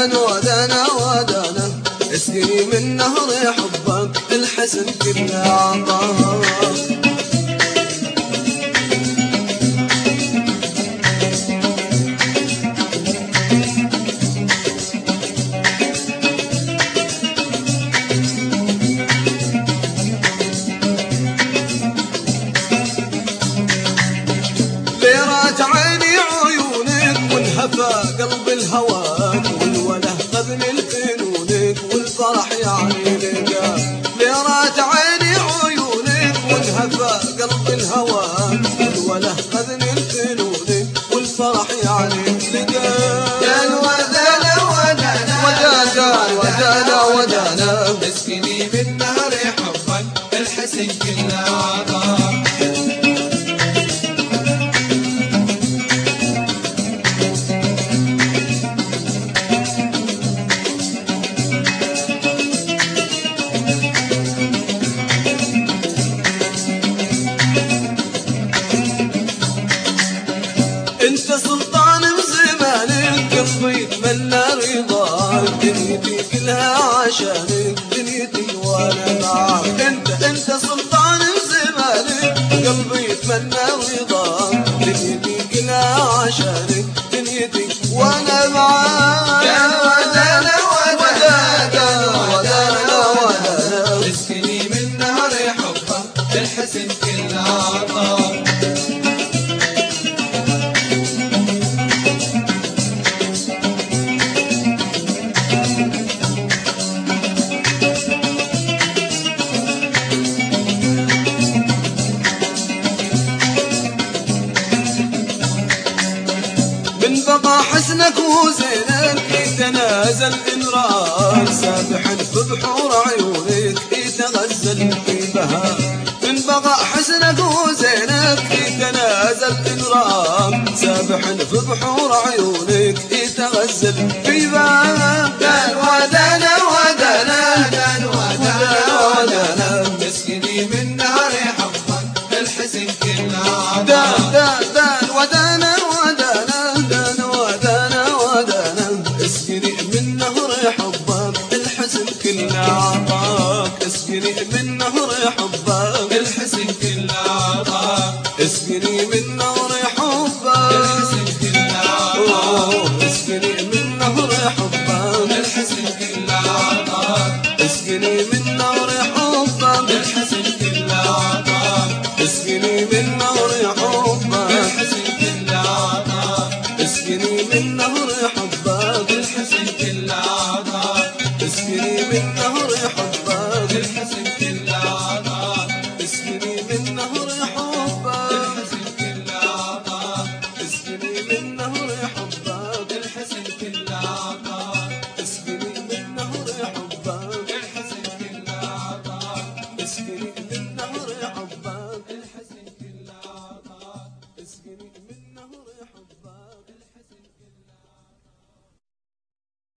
كان ودانا ودانا اسقني من نهر حبك الحسن كله عطاه ليرات عيني عيونك وانهفى قلب الهواك والوله خذني الفنونك والفرح يعني لقى ليرات عيني عيونك وانهفى قلب الهواك والوله خذني الفنونك والفرح يعني لقى يا الودانا ودانا ودانا ودانا ودانا اسقني من نهر حبك الحسن كله عطاء انت سلطان بزمانك قلبي يتمنى رضاك دنيتي كلها عشانك دنيتي وانا معاك انت انت سلطان بزمانك قلبي يتمنى رضاك دنيتي كلها عشانك دنيتي وانا معاك يا ودانا ودانا ودانا ودانا اسقني من نهر حبك الحسن كله عطاء من بقى حسنك وزينك يتنازل إن رآك سابح في بحور عيونك يتغزل في بهاء من بقى حسنك وزينك يتنازل إن رآك سابح في بحور عيونك يتغزل في بهاء